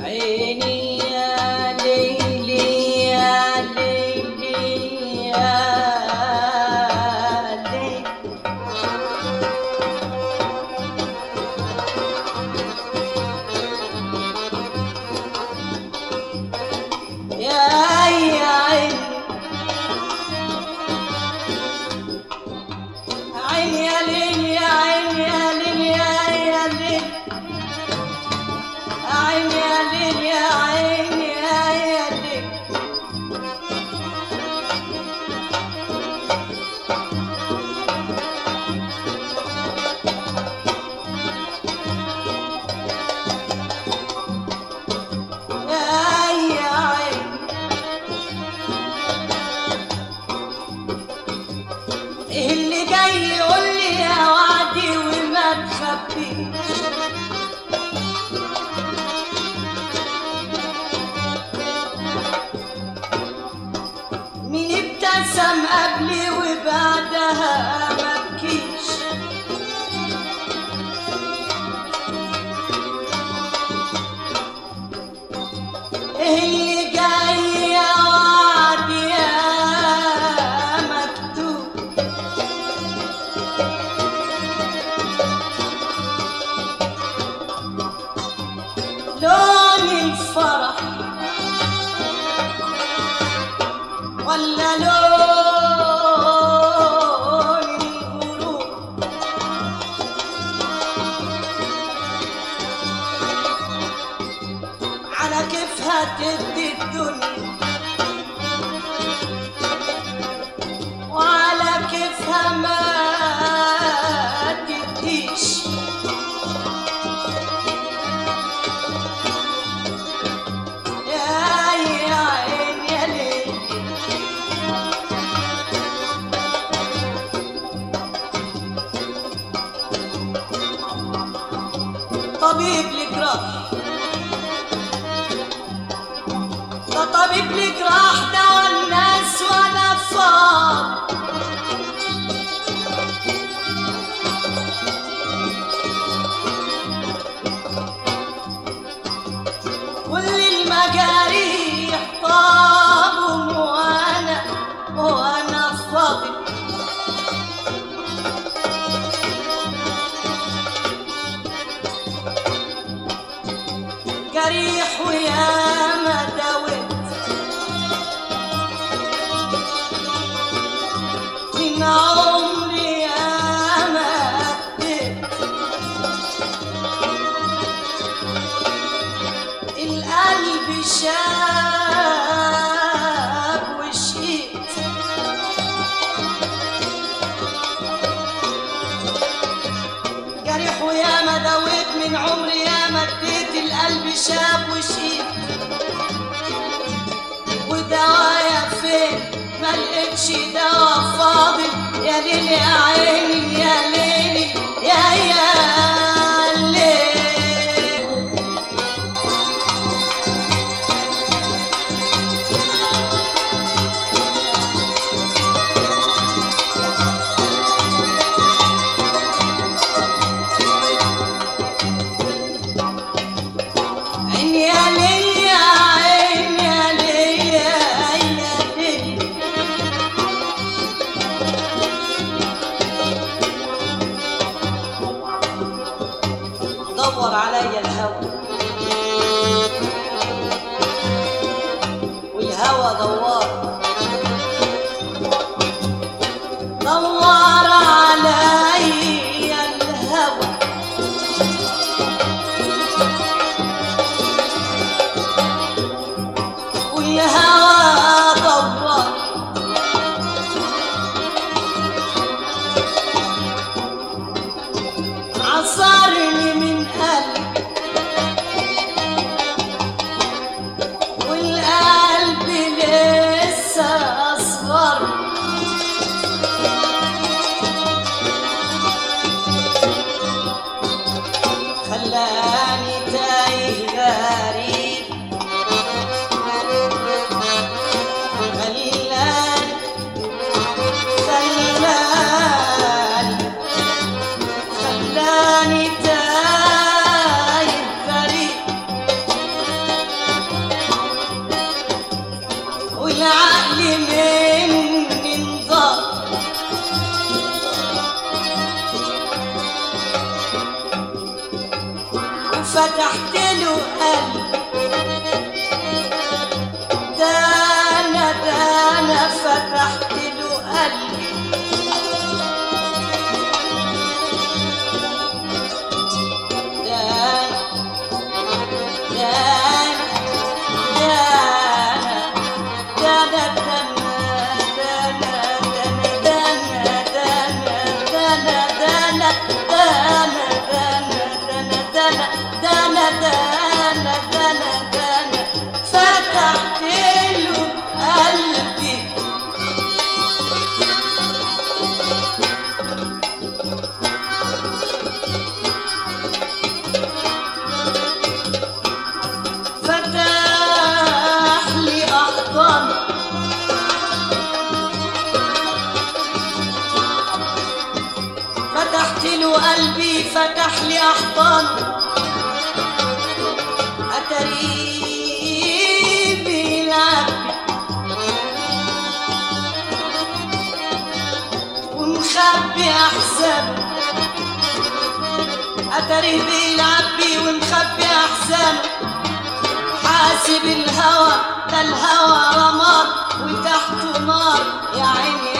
عيني يا ليلي يا ليلي يا ليلي يا يا عيني عيني يا ليل يا عيني يا ليل يا يا ليل عيني يا ليل يا عيني يا يا ليل يا يا عيني إيه اللي جاي يقول لي يا وعدي وما تخبيش مين ابتسم قبلي وبعدها مبكيش ايه اللي جاي يا وعد يا مكتوب لون الفرح ولا لون الغروب على كيفها تدي الدنيا وعلى كيفها ما تديش يا يا عين يا ليل طبيب الجراح ده طبيب الجراح ده والناس وانا فاض كل المجاريح طابهم وانا وانا فاضي جريح ويا ما داوت من عمري يا ما اديت القلب شاب وشقيت جريح ويا ما داويت من عمري يا ما اديت القلب شاب وشقيت ودوايا فين ما لقيتش دوا فاضل يا ليل يا عيني يا ليلي يا يا ليل عين يا ليل يا عين يا ليل يا يا ليل فتحت له قلبي ده انا ده انا فتحت له قلبي ده ده ده فتحت له قلبي فتح لي أحضان فتحت له قلبي فتح لي أحضان أتريب بيلعب ومخبي أحزانه أتريه بيلعب بي ومخبي أحزانه حاسب الهوى ده الهوى رماد وتحته نار يا عيني